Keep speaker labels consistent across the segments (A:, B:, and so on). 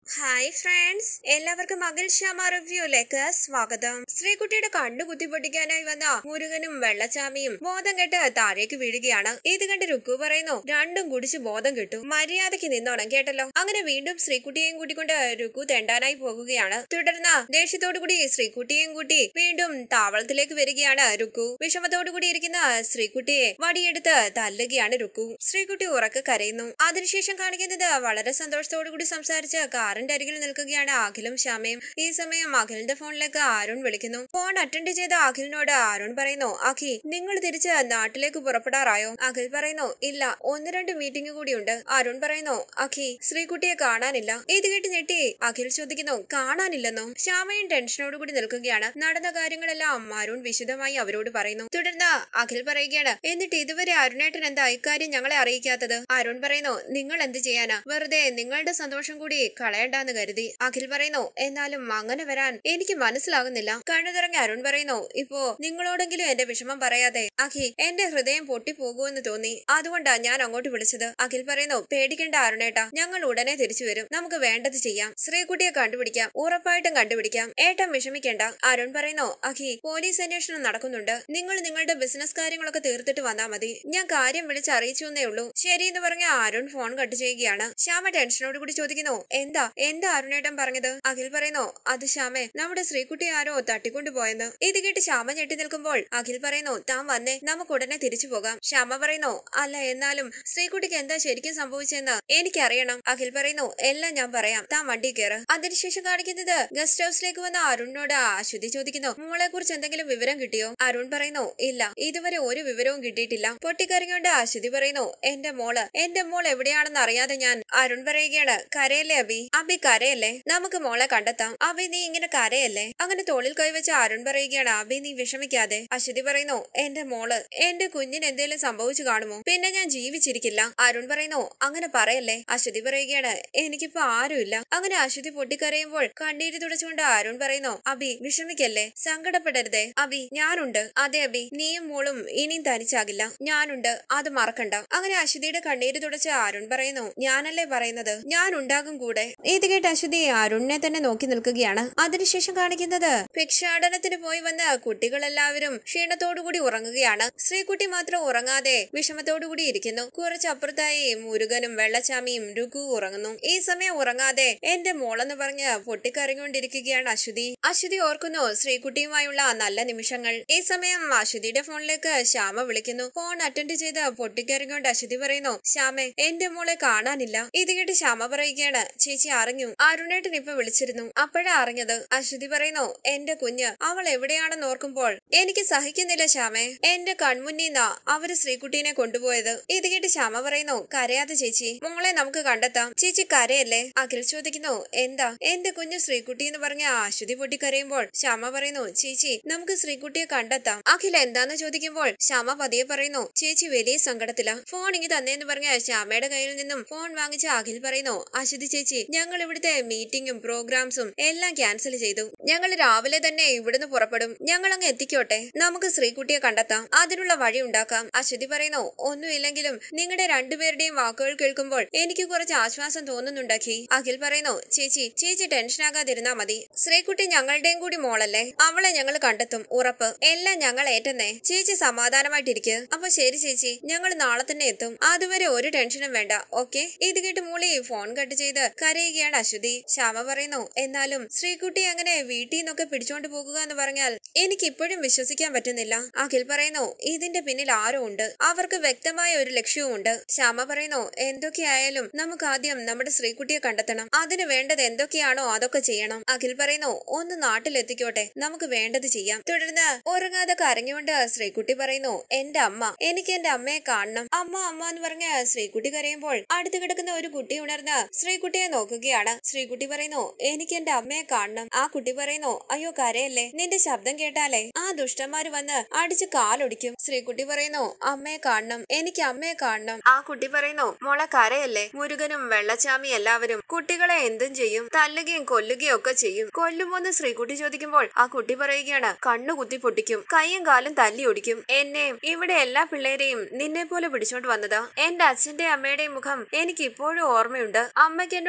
A: hi friends എല്ലാവർക്കും അഖിൽ ശ്യാമ റിവ്യൂയിലേക്ക് സ്വാഗതം ശ്രീകുട്ടിയുടെ കണ്ണു കുത്തിപ്പൊട്ടിക്കാനായി വന്ന മുരുകനും വെള്ളച്ചാമിയും ബോധം കെട്ട് താഴേക്ക് വീഴുകയാണ് ഇത് കണ്ട് രുക്കു പറയുന്നു രണ്ടും കുടിച്ച് ബോധം കിട്ടു മര്യാദയ്ക്ക് നിന്നോണം കേട്ടല്ലോ അങ്ങനെ വീണ്ടും ശ്രീകുട്ടിയെയും കൂട്ടിക്കൊണ്ട് രുക്കു തെണ്ടാനായി പോകുകയാണ് തുടർന്ന് ദേഷ്യത്തോടു കൂടി ശ്രീകുട്ടിയെയും കൂട്ടി വീണ്ടും താവളത്തിലേക്ക് വരികയാണ് രുക്കു വിഷമത്തോടു കൂടി ഇരിക്കുന്ന ശ്രീകുട്ടിയെ വടിയെടുത്ത് തല്ലുകയാണ് രുക്കു ശ്രീകുട്ടി ഉറക്കെ കരയുന്നു അതിനുശേഷം കാണിക്കുന്നത് വളരെ സന്തോഷത്തോടു കൂടി സംസാരിച്ച് കാറിന്റെ അരികിൽ നിൽക്കുകയാണ് അഖിലും ശ്യാമയും ഈ സമയം അഖിലിന്റെ ഫോണിലേക്ക് അരുൺ വിളിക്കുന്നു ഫോൺ അറ്റൻഡ് ചെയ്ത അഖിലിനോട് അരുൺ പറയുന്നു അഖി നിങ്ങൾ തിരിച്ച് നാട്ടിലേക്ക് പുറപ്പെടാറായോ അഖിൽ പറയുന്നു ഇല്ല ഒന്ന് രണ്ട് മീറ്റിംഗ് കൂടിയുണ്ട് അരുൺ പറയുന്നു അഖി ശ്രീകുട്ടിയെ കാണാനില്ല ഇത് കേട്ട് ഞെട്ടി അഖിൽ ചോദിക്കുന്നു കാണാനില്ലെന്നോ ശ്യാമയും ടെൻഷനോട് കൂടി നിൽക്കുകയാണ് നടന്ന കാര്യങ്ങളെല്ലാം അരുൺ വിശദമായി അവരോട് പറയുന്നു തുടർന്ന് അഖിൽ പറയുകയാണ് എന്നിട്ട് ഇതുവരെ അരുണേട്ടൻ എന്താ ഇക്കാര്യം ഞങ്ങളെ അറിയിക്കാത്തത് അരുൺ പറയുന്നു നിങ്ങൾ എന്ത് ചെയ്യാനാ വെറുതെ നിങ്ങളുടെ സന്തോഷം കൂടി കളയണ്ടെന്ന് കരുതി അഖിൽ പറയുന്നു എന്നാലും അങ്ങനെ വരാൻ എനിക്ക് മനസ്സിലാകുന്നില്ല കണ്ണു തുറങ്ങി അരുൺ പറയുന്നു ഇപ്പോ നിങ്ങളോടെങ്കിലും എന്റെ വിഷമം പറയാതെ അഖി എന്റെ ഹൃദയം പൊട്ടിപ്പോകുമെന്ന് തോന്നി അതുകൊണ്ടാ ഞാൻ അങ്ങോട്ട് വിളിച്ചത് അഖിൽ പറയുന്നു പേടിക്കേണ്ട അരുണേട്ടാ ഞങ്ങൾ ഉടനെ തിരിച്ചു വരും നമുക്ക് വേണ്ടത് ചെയ്യാം ശ്രീകുട്ടിയെ കണ്ടുപിടിക്കാം ഉറപ്പായിട്ടും കണ്ടുപിടിക്കാം ഏട്ടൻ വിഷമിക്കേണ്ട അരുൺ പറയുന്നു അഖി പോലീസ് അന്വേഷണം നടക്കുന്നുണ്ട് നിങ്ങൾ നിങ്ങളുടെ ബിസിനസ് കാര്യങ്ങളൊക്കെ തീർത്തിട്ട് വന്നാ മതി ഞാൻ കാര്യം വിളിച്ച് അറിയിച്ചു എന്നേ ഉള്ളൂ ശരി എന്ന് പറഞ്ഞ അരുൺ ഫോൺ കട്ട് ചെയ്യുകയാണ് ശ്യാമ ടെൻഷനോട് കൂടി ചോദിക്കുന്നു എന്താ എന്താ അരുണേട്ടൻ പറഞ്ഞത് അഖിൽ പറയുന്നു അത് ശ്യാമേ നമ്മുടെ ശ്രീകുട്ടി ആരോ തട്ടിക്കൊണ്ടുപോയെന്ന് ഇത് കേട്ട് ശ്യാമ ഞെട്ടി നിൽക്കുമ്പോൾ അഖിൽ പറയുന്നു താൻ വന്നേ നമുക്ക് ഉടനെ തിരിച്ചു പോകാം ശ്യാമ പറയുന്നു അല്ല എന്നാലും ശ്രീകുട്ടിക്ക് എന്താ ശരിക്കും സംഭവിച്ചെന്ന് എനിക്കറിയണം അഖിൽ പറയുന്നു എല്ലാം ഞാൻ പറയാം താൻ വണ്ടി കയറ് അതിനുശേഷം കാണിക്കുന്നത് ഗസ്റ്റ് ഹൗസിലേക്ക് വന്ന അരുണിനോട് അശ്വതി ചോദിക്കുന്നു മോളെ കുറിച്ച് എന്തെങ്കിലും വിവരം കിട്ടിയോ അരുൺ പറയുന്നു ഇല്ല ഇതുവരെ ഒരു വിവരവും കിട്ടിയിട്ടില്ല പൊട്ടിക്കരഞ്ഞുകൊണ്ട് അശ്വതി പറയുന്നു എന്റെ മോള് എന്റെ മോൾ എവിടെയാണെന്ന് അറിയാതെ ഞാൻ അരുൺ പറയുകയാണ് കരയല്ലേ അബി അബി കരയല്ലേ നമുക്ക് മോളെ കണ്ടെത്താം അബി നീ ഇങ്ങനെ കരയല്ലേ അങ്ങനെ തോളിൽ കൈവച്ച് അരുൺ പറയുകയാണ് അബി നീ വിഷമിക്കാതെ അശ്വതി പറയുന്നു എന്റെ മോള് എന്റെ കുഞ്ഞിന് എന്തേലും സംഭവിച്ചു കാണുമോ പിന്നെ ഞാൻ ജീവിച്ചിരിക്കില്ല അരുൺ പറയുന്നു അങ്ങനെ പറയല്ലേ അശ്വതി പറയുകയാണ് എനിക്കിപ്പോ ആരുമില്ല അങ്ങനെ അശ്വതി പൊട്ടിക്കരയുമ്പോൾ കണ്ണീര് തുടച്ചുകൊണ്ട് അരുൺ പറയുന്നു അബി വിഷമിക്കല്ലേ സങ്കടപ്പെടരുതേ അബി ഞാനുണ്ട് അതെ അബി നീയും മോളും ഇനിയും തനിച്ചാകില്ല ഞാനുണ്ട് അത് മറക്കണ്ട അങ്ങനെ അശ്വതിയുടെ കണ്ണീര് തുടച്ച് അരുൺ പറയുന്നു ഞാനല്ലേ പറയുന്നത് ഞാൻ ഉണ്ടാകും കൂടെ ഇത് കേട്ട് അശ്വതി അരുണിനെ തന്നെ നോക്കി നിൽക്കുകയാണ് അതിനുശേഷം കാണിക്കുന്നത് ഭിക്ഷാടനത്തിന് പോയി വന്ന കുട്ടികളെല്ലാവരും ക്ഷീണത്തോടുകൂടി ഉറങ്ങുകയാണ് ശ്രീകുട്ടി മാത്രം ഉറങ്ങാതെ വിഷമത്തോടുകൂടി ഇരിക്കുന്നു കുറച്ചപ്പുറത്തായി മുരുകനും വെള്ളച്ചാമിയും രുഗു ഉറങ്ങുന്നു ഈ സമയം ഉറങ്ങാതെ എന്റെ മോളെന്ന് പറഞ്ഞ് പൊട്ടിക്കരഞ്ഞുകൊണ്ടിരിക്കുകയാണ് അശ്വതി അശ്വതി ഓർക്കുന്നു ശ്രീകുട്ടിയുമായുള്ള നല്ല നിമിഷങ്ങൾ ഈ സമയം അശ്വതിയുടെ ഫോണിലേക്ക് ശ്യാമ വിളിക്കുന്നു ഫോൺ അറ്റൻഡ് ചെയ്ത് പൊട്ടിക്കരഞ്ഞുകൊണ്ട് അശ്വതി പറയുന്നു ശ്യാമെ എന്റെ മോളെ കാണാനില്ല ഇത് കേട്ട് ശ്യാമ പറയുകയാണ് ചേച്ചി അറിഞ്ഞു അരുണേട്ടൻ ഇപ്പൊ വിളിച്ചിരുന്നു അപ്പോഴാ അറിഞ്ഞത് അശ്വതി പറയുന്നു എന്റെ കുഞ്ഞ് അവൾ എവിടെയാണെന്ന് ഓർക്കുമ്പോൾ എനിക്ക് സഹിക്കുന്നില്ല ശ്യാമെ എന്റെ കൺമുന്നീന്നാ അവര് ശ്രീകുട്ടീനെ കൊണ്ടുപോയത് ഇത് കേട്ട് ശ്യാമ പറയുന്നു കരയാതെ ചേച്ചി മോളെ നമുക്ക് കണ്ടെത്താം ചേച്ചി കരയല്ലേ അഖിൽ ചോദിക്കുന്നു എന്താ എന്റെ കുഞ്ഞ് ശ്രീകുട്ടി എന്ന് പറഞ്ഞ അശ്വതി പൊട്ടി കരയുമ്പോൾ ശ്യാമ പറയുന്നു ചേച്ചി നമുക്ക് ശ്രീകുട്ടിയെ കണ്ടെത്താം അഖിൽ എന്താന്ന് ചോദിക്കുമ്പോൾ ശ്യാമ പതിയെ പറയുന്നു ചേച്ചി വലിയ സങ്കടത്തില ഫോൺ ഇങ്ങി തന്നേന്ന് പറഞ്ഞ ശ്യാമയുടെ കയ്യിൽ നിന്നും ഫോൺ വാങ്ങിച്ച അഖിൽ പറയുന്നു അശ്വതി ചേച്ചി ഞങ്ങൾ ഇവിടുത്തെ മീറ്റിംഗും പ്രോഗ്രാംസും എല്ലാം ക്യാൻസൽ ചെയ്തു ഞങ്ങൾ രാവിലെ തന്നെ ഇവിടുന്ന് പുറപ്പെടും ഞങ്ങൾ അങ്ങ് എത്തിക്കോട്ടെ നമുക്ക് ശ്രീകുട്ടിയെ കണ്ടെത്താം അതിനുള്ള വഴി ഉണ്ടാക്കാം അശ്വതി പറയുന്നു ഒന്നുമില്ലെങ്കിലും നിങ്ങളുടെ രണ്ടുപേരുടെയും വാക്കുകൾ കേൾക്കുമ്പോൾ എനിക്ക് കുറച്ച് ആശ്വാസം തോന്നുന്നുണ്ട് അഖി അഖിൽ പറയുന്നു ചേച്ചി ചേച്ചി ടെൻഷൻ ആകാതിരുന്നാ മതി ശ്രീകുട്ടി ഞങ്ങളുടെയും കൂടി മോളല്ലേ അവളെ ഞങ്ങൾ കണ്ടെത്തും ഉറപ്പ് എല്ലാം ഞങ്ങൾ ഏറ്റെന്നേ ചേച്ചി സമാധാനമായിട്ടിരിക്കുക അപ്പൊ ശരി ചേച്ചി ഞങ്ങൾ നാളെ തന്നെ എത്തും അതുവരെ ഒരു ടെൻഷനും വേണ്ട ഓക്കെ ഇത് കേട്ട് മൂളി ഫോൺ കട്ട് ചെയ്ത് കരയുകയാണ് അശ്വതി ശ്യാമ പറയുന്നു എന്നാലും ശ്രീകുട്ടി അങ്ങനെ വീട്ടിൽ നിന്നൊക്കെ പിടിച്ചോണ്ട് പോകുക എന്ന് പറഞ്ഞാൽ എനിക്ക് ഇപ്പോഴും വിശ്വസിക്കാൻ പറ്റുന്നില്ല അഖിൽ പറയുന്നു ഇതിന്റെ പിന്നിൽ ആരോ ഉണ്ട് അവർക്ക് വ്യക്തമായ ഒരു ലക്ഷ്യവുമുണ്ട് ശ്യാമ പറയുന്നു എന്തൊക്കെയായാലും നമുക്ക് ആദ്യം നമ്മുടെ ശ്രീകുട്ടിയെ കണ്ടെത്തണം അതിന് വേണ്ടത് എന്തൊക്കെയാണോ അതൊക്കെ ചെയ്യണം അഖിൽ പറയുന്നു ഒന്ന് നാട്ടിലെത്തിക്കോട്ടെ നമുക്ക് വേണ്ടത് ചെയ്യാം തുടർന്ന് ഉറങ്ങാതെ കരഞ്ഞുകൊണ്ട് ശ്രീകുട്ടി പറയുന്നു എന്റെ അമ്മ എനിക്ക് എന്റെ അമ്മയെ കാണണം അമ്മ അമ്മ എന്ന് പറഞ്ഞ് ശ്രീകുട്ടി കരയുമ്പോൾ അടുത്ത് കിടക്കുന്ന ഒരു കുട്ടി ഉണർന്ന് ശ്രീകുട്ടിയെ നോക്കുകയാണ് ശ്രീകുട്ടി പറയുന്നു എനിക്ക് എന്റെ അമ്മയെ കാണണം ആ കുട്ടി പറയുന്നു അയ്യോ കരയല്ലേ നിന്റെ ശബ്ദം കേട്ടാലേ ആ ദുഷ്ടന്മാര് വന്ന് അടിച്ച് കാലൊടിക്കും ശ്രീകുട്ടി പറയുന്നു അമ്മയെ കാണണം എനിക്ക് അമ്മയെ കാണണം ആ കുട്ടി പറയുന്നു മോളെ കരയല്ലേ മുരുകനും വെള്ളച്ചാമി എല്ലാവരും കുട്ടികളെ എന്തും ചെയ്യും തല്ലുകയും കൊല്ലുകയും ഒക്കെ ചെയ്യും കൊല്ലുമോന്ന് ശ്രീകുട്ടി ചോദിക്കുമ്പോൾ ആ കുട്ടി പറയുകയാണ് കണ്ണു കുത്തി പൊട്ടിക്കും കൈയും കാലും തല്ലി ഒടിക്കും എന്നെയും ഇവിടെ എല്ലാ പിള്ളേരെയും നിന്നെ പോലെ പിടിച്ചോണ്ട് വന്നതാ എന്റെ അച്ഛന്റെ അമ്മയുടെയും മുഖം എനിക്ക് ഇപ്പോഴും ഓർമ്മയുണ്ട് അമ്മയ്ക്ക് എന്നോട് എന്ത്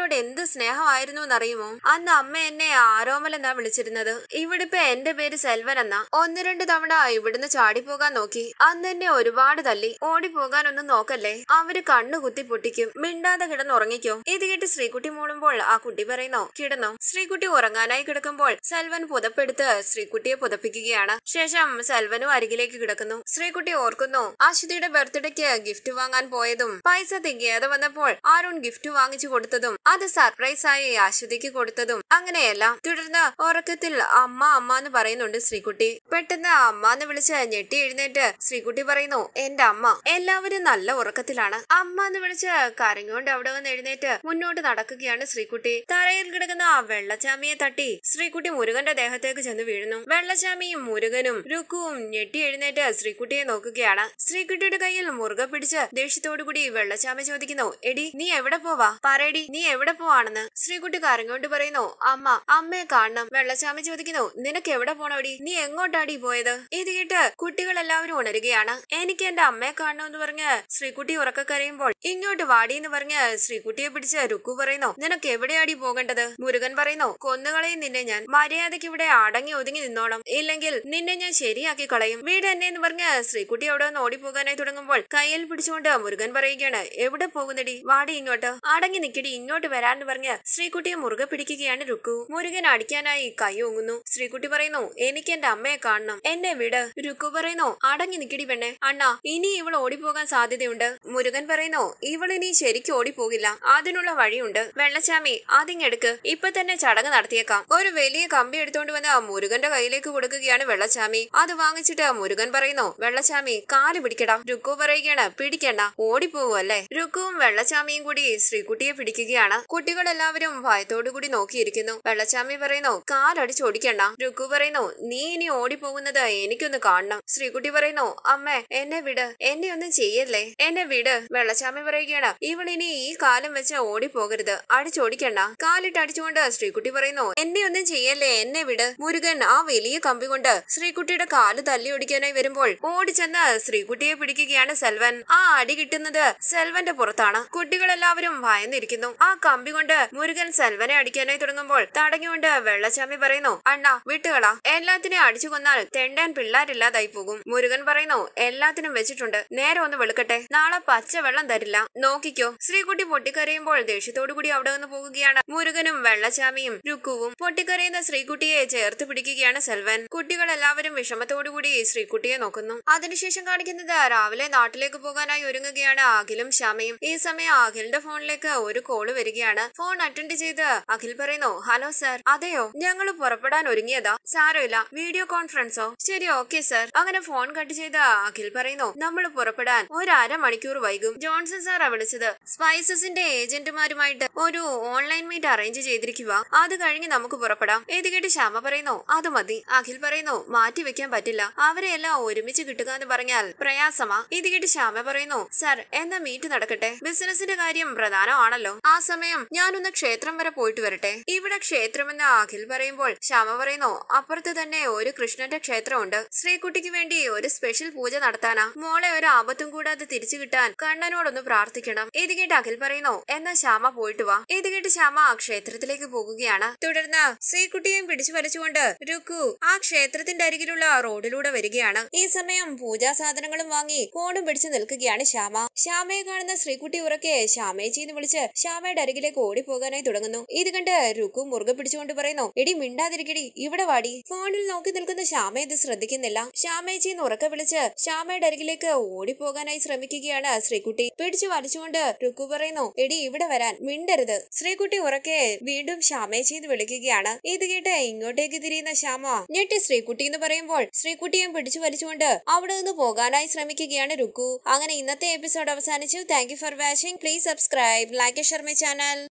A: സ്നേഹമായിരുന്നു എന്നറിയുമോ അന്ന് അമ്മ എന്നെ ആരോമൽ എന്നാ വിളിച്ചിരുന്നത് ഇവിടെ ഇപ്പൊ എന്റെ പേര് സെൽവൻ എന്നാ ഒന്ന് രണ്ട് തവണ ഇവിടുന്ന് ചാടിപ്പോകാൻ നോക്കി അന്ന് എന്നെ ഒരുപാട് തല്ലി ഓടിപ്പോകാനൊന്നും നോക്കല്ലേ അവര് കണ്ണു കുത്തി പൊട്ടിക്കും മിണ്ടാതെ കിടന്നുറങ്ങിക്കോ ഇത് കേട്ട് ശ്രീകുട്ടി മൂളുമ്പോൾ ആ കുട്ടി പറയുന്നോ കിടന്നോ ശ്രീകുട്ടി ഉറങ്ങാനായി കിടക്കുമ്പോൾ സെൽവൻ പുതപ്പെടുത്ത് ശ്രീകുട്ടിയെ പുതപ്പിക്കുകയാണ് ശേഷം സെൽവനും അരികിലേക്ക് കിടക്കുന്നു ശ്രീകുട്ടി ഓർക്കുന്നു അശ്വതിയുടെ ബർത്ത്ഡേക്ക് ഗിഫ്റ്റ് വാങ്ങാൻ പോയതും പൈസ തികയാതെ വന്നപ്പോൾ അരുൺ ഗിഫ്റ്റ് വാങ്ങിച്ചു കൊടുത്തതും അത് സർപ്രൈസ് ആയി അശ്വതിക്ക് കൊടുത്തതും അങ്ങനെയെല്ലാം തുടർന്ന് ഉറക്കത്തിൽ അമ്മ അമ്മ എന്ന് പറയുന്നുണ്ട് ശ്രീകുട്ടി പെട്ടെന്ന് അമ്മ എന്ന് വിളിച്ച് ഞെട്ടി എഴുന്നേറ്റ് ശ്രീകുട്ടി പറയുന്നു എന്റെ അമ്മ എല്ലാവരും നല്ല ഉറക്കത്തിലാണ് അമ്മ എന്ന് വിളിച്ച് കരഞ്ഞുകൊണ്ട് അവിടെ വന്ന് എഴുന്നേറ്റ് മുന്നോട്ട് നടക്കുകയാണ് ശ്രീകുട്ടി തറയിൽ കിടക്കുന്ന ആ വെള്ളച്ചാമിയെ തട്ടി ശ്രീകുട്ടി മുരുകന്റെ ദേഹത്തേക്ക് ചെന്ന് വീഴുന്നു വെള്ളച്ചാമിയും മുരുകനും രുക്കുവും ഞെട്ടി എഴുന്നേറ്റ് ശ്രീകുട്ടിയെ നോക്കുകയാണ് ശ്രീകുട്ടിയുടെ കയ്യിൽ മുറുകെ പിടിച്ച് ദേഷ്യത്തോടുകൂടി വെള്ളച്ചാമി ചോദിക്കുന്നു എടി നീ എവിടെ പോവാ പറയടി നീ എവിടെ പോവാണെന്ന് ശ്രീകുട്ടി കരഞ്ഞുകൊണ്ട് പറയുന്നു അമ്മ അമ്മയെ കാണണം വെള്ളച്ചാമി ചോദിക്കുന്നു നിനക്ക് എവിടെ പോണോടി നീ എങ്ങോട്ടാടി പോയത് ഇത് കേട്ട് കുട്ടികളെല്ലാവരും ഉണരുകയാണ് എനിക്ക് എന്റെ അമ്മയെ കാണണമെന്ന് പറഞ്ഞ് ശ്രീകുട്ടി ഉറക്ക കരയുമ്പോൾ ഇങ്ങോട്ട് വാടി എന്ന് പറഞ്ഞ് ശ്രീകുട്ടിയെ പിടിച്ച് രുക്കു പറയുന്നു നിനക്ക് എവിടെയാടി പോകേണ്ടത് മുരുകൻ പറയുന്നു കൊന്നുകളയും നിന്നെ ഞാൻ മര്യാദയ്ക്ക് ഇവിടെ അടങ്ങി ഒതുങ്ങി നിന്നോണം ഇല്ലെങ്കിൽ നിന്നെ ഞാൻ ശരിയാക്കി കളയും വീട് എന്നെ എന്ന് പറഞ്ഞ് ശ്രീകുട്ടി അവിടെ നിന്ന് ഓടിപ്പോകാനായി തുടങ്ങുമ്പോൾ കയ്യിൽ പിടിച്ചുകൊണ്ട് മുരുകൻ പറയുകയാണ് എവിടെ പോകുന്നടി വാടി ഇങ്ങോട്ട് അടങ്ങി നിക്കടി ഇങ്ങോട്ട് വരാന്ന് പറഞ്ഞ് ശ്രീകുട്ടിയെ മുറുകെ പിടിക്കുകയാണ് രുക്കു മുരുകൻ അടിക്കാനായി കൈ ഓങ്ങുന്നു ശ്രീകുട്ടി പറയുന്നു എനിക്ക് എന്റെ അമ്മയെ കാണണം എന്നെ വിട് രുക്കു പറയുന്നു അടങ്ങി നിക്കടി പെണ്ണെ അണ്ണാ ഇനി ഇവൾ ഓടിപ്പോകാൻ സാധ്യതയുണ്ട് മുരുകൻ പറയുന്നു ഇവൾ ഇനി ശരിക്കും ഓടിപ്പോകില്ല അതിനുള്ള വഴിയുണ്ട് വെള്ളച്ചാമി അതിങ്ങെടുക്ക് ഇപ്പൊ തന്നെ ചടങ്ങ് നടത്തിയേക്കാം ഒരു വലിയ കമ്പി എടുത്തോണ്ട് വന്ന് മുരുകന്റെ കയ്യിലേക്ക് കൊടുക്കുകയാണ് വെള്ളച്ചാമി അത് വാങ്ങിച്ചിട്ട് മുരുകൻ പറയുന്നു വെള്ളച്ചാമി കാല് പിടിക്കടാ രുക്കു പറയുകയാണ് പിടിക്കണ്ട ഓടിപ്പോവല്ലേ രുക്കുവും വെള്ളച്ചാമിയും കൂടി ശ്രീകുട്ടിയെ പിടിക്കുകയാണ് കുട്ടികളെല്ലാവരും ഭയത്തോടു കൂടി നോക്കിയിരിക്കുന്നു വെള്ളച്ചാമി പറയുന്നു കാലടിച്ചോടിക്കണ്ട രുക്കു പറയുന്നു നീ ഇനി ഓടിപ്പോകുന്നത് എനിക്കൊന്ന് കാണണം ശ്രീകുട്ടി പറയുന്നു അമ്മേ എന്നെ വിട് എന്നെ ഒന്നും ചെയ്യല്ലേ എന്നെ വിട് വെള്ളച്ചാമി പറയുകയാണ് ഇവളിനി ഈ കാലം വെച്ച് ഓടിപ്പോകരുത് അടിച്ചോടിക്കണ്ട കാലിട്ട് അടിച്ചുകൊണ്ട് ശ്രീകുട്ടി പറയുന്നു എന്നെ ഒന്നും ചെയ്യല്ലേ എന്നെ വിട് മുരുകൻ ആ വലിയ കമ്പി കൊണ്ട് ശ്രീകുട്ടിയുടെ കാല് തല്ലി ഒടിക്കാനായി വരുമ്പോൾ ഓടിച്ചെന്ന് ശ്രീകുട്ടിയെ പിടിക്കുകയാണ് സെൽവൻ ആ അടി കിട്ടുന്നത് സെൽവന്റെ പുറത്താണ് കുട്ടികളെല്ലാവരും ഭയന്നിരിക്കുന്നു ആ കമ്പി കൊണ്ട് മുരുകൻ സെൽവനെ അടിക്കാനായി തുടങ്ങുമ്പോൾ തടഞ്ഞുകൊണ്ട് വെള്ളച്ചാമി പറയുന്നു അണ്ണാ വിട്ടുകളാ എല്ലാത്തിനെയും അടിച്ചു കൊന്നാൽ തെണ്ടാൻ പിള്ളാരില്ലാതായി പോകും മുരുകൻ പറയുന്നു എല്ലാത്തിനും വെച്ചിട്ടുണ്ട് നേരെ ഒന്ന് വെളുക്കട്ടെ നാളെ പച്ച വെള്ളം തരില്ല നോക്കിക്കോ ശ്രീകുട്ടി പൊട്ടിക്കരയുമ്പോൾ ദേഷ്യത്തോടു കൂടി അവിടെ നിന്ന് പോകുകയാണ് മുരുകനും വെള്ളച്ചാമിയും രുക്കുവും പൊട്ടിക്കരയുന്ന ശ്രീകുട്ടിയെ ചേർത്ത് പിടിക്കുകയാണ് സെൽവൻ കുട്ടികൾ എല്ലാവരും വിഷമത്തോടുകൂടി ശ്രീകുട്ടിയെ നോക്കുന്നു അതിനുശേഷം കാണിക്കുന്നത് രാവിലെ നാട്ടിലേക്ക് പോകാനായി ഒരുങ്ങുകയാണ് അഖിലും ശ്യാമയും ഈ സമയം അഖിലിന്റെ ഫോണിലേക്ക് ഒരു കോള് വരികയാണ് ഫോൺ അറ്റൻഡ് ചെയ്ത് അഖിൽ പറയുന്നു ഹലോ സർ അതെയോ ഞങ്ങൾ പുറപ്പെടാൻ ഒരുങ്ങിയതാ സാരമില്ല വീഡിയോ കോൺഫറൻസോ ശരി ഓക്കെ സർ അങ്ങനെ ഫോൺ കട്ട് ചെയ്ത് അഖിൽ പറയുന്നു നമ്മൾ പുറപ്പെടാൻ ഒരു അരമണിക്കൂർ വൈകും ജോൺസൺ സാറാ വിളിച്ചത് സ്പൈസസിന്റെ ഏജന്റുമാരുമായിട്ട് ഒരു ഓൺലൈൻ മീറ്റ് അറേഞ്ച് ചെയ്തിരിക്കുക അത് കഴിഞ്ഞ് നമുക്ക് പുറപ്പെടാം ഇത് കേട്ട് ശ്യാമ പറയുന്നു അത് മതി അഖിൽ പറയുന്നു മാറ്റി വെക്കാൻ പറ്റില്ല അവരെ എല്ലാം ഒരുമിച്ച് കിട്ടുക എന്ന് പറഞ്ഞാൽ പ്രയാസമാ ഇത് കേട്ട് ശ്യാമ പറയുന്നു സർ എന്നാ മീറ്റ് നടക്കട്ടെ ബിസിനസിന്റെ കാര്യം പ്രധാനമാണല്ലോ ആ സമയം ഞാനൊന്ന് ക്ഷേത്രം വരെ പോയിട്ട് വരട്ടെ ഇവിടെ ക്ഷേത്രമെന്ന് അഖിൽ പറയുമ്പോൾ ശ്യാമ പറയുന്നു അപ്പുറത്ത് തന്നെ ഒരു കൃഷ്ണന്റെ ക്ഷേത്രമുണ്ട് ശ്രീകുട്ടിക്ക് വേണ്ടി ഒരു സ്പെഷ്യൽ പൂജ നടത്താനാ മോളെ ഒരു ആപത്തും കൂടാതെ തിരിച്ചു കിട്ടാൻ കണ്ണനോടൊന്ന് പ്രാർത്ഥിക്കണം ഇത് കേട്ട് അഖിൽ പറയുന്നു എന്നാ ശ്യാമ പോയിട്ട് വാ ഇത് കേട്ട് ശ്യാമ ആ ക്ഷേത്രത്തിലേക്ക് പോകുകയാണ് തുടർന്ന് ശ്രീകുട്ടിയെയും പിടിച്ചു വലിച്ചുകൊണ്ട് രുക്കു ആ ക്ഷേത്രത്തിന്റെ അരികിലുള്ള റോഡിലൂടെ വരികയാണ് ഈ സമയം പൂജാ സാധനങ്ങളും വാങ്ങി ഫോണും പിടിച്ചു നിൽക്കുകയാണ് ശ്യാമ ശ്യാമയെ കാണുന്ന ശ്രീകുട്ടി ഉറക്കെ ശ്യാമേച്ചി എന്ന് വിളിച്ച് ശ്യാമയുടെ അരികിലേക്ക് ഓടിപ്പോകാനായി തുടങ്ങുന്നു ഇത് കണ്ട് രുക്കു മുറുകെ പിടിച്ചുകൊണ്ട് പറയുന്നു എടി മിണ്ടാതിരിക്കടി ഇവിടെ വാടി ഫോണിൽ നോക്കി നിൽക്കുന്ന ശ്യാമ ഇത് ശ്രദ്ധിക്കുന്നില്ല ശ്യാമേച്ചി എന്ന് ഉറക്കെ വിളിച്ച് ശ്യാമയുടെ അരികിലേക്ക് ഓടിപ്പോകാനായി ശ്രമിക്കുകയാണ് ശ്രീകുട്ടി പിടിച്ചു വലിച്ചുകൊണ്ട് രുക്കു പറയുന്നു എടി ഇവിടെ വരാൻ മിണ്ടരുത് ശ്രീകുട്ടി ഉറക്കെ വീണ്ടും ശ്യാമേച്ചി എന്ന് വിളിക്കുകയാണ് ഇത് കേട്ട് ഇങ്ങോട്ടേക്ക് തിരിയുന്ന ശ്യാമ ഞെട്ടി ശ്രീകുട്ടി എന്ന് പറയുമ്പോൾ ശ്രീകുട്ടിയും പിടിച്ചു വലിച്ചുകൊണ്ട് അവിടെ നിന്ന് പോകാനായി ശ്രമിക്കുകയാണ് രുക്കു അങ്ങനെ ഇന്നത്തെ എപ്പിസോഡ് അവസാനിച്ചു thank you for watching please subscribe like Sharmi channel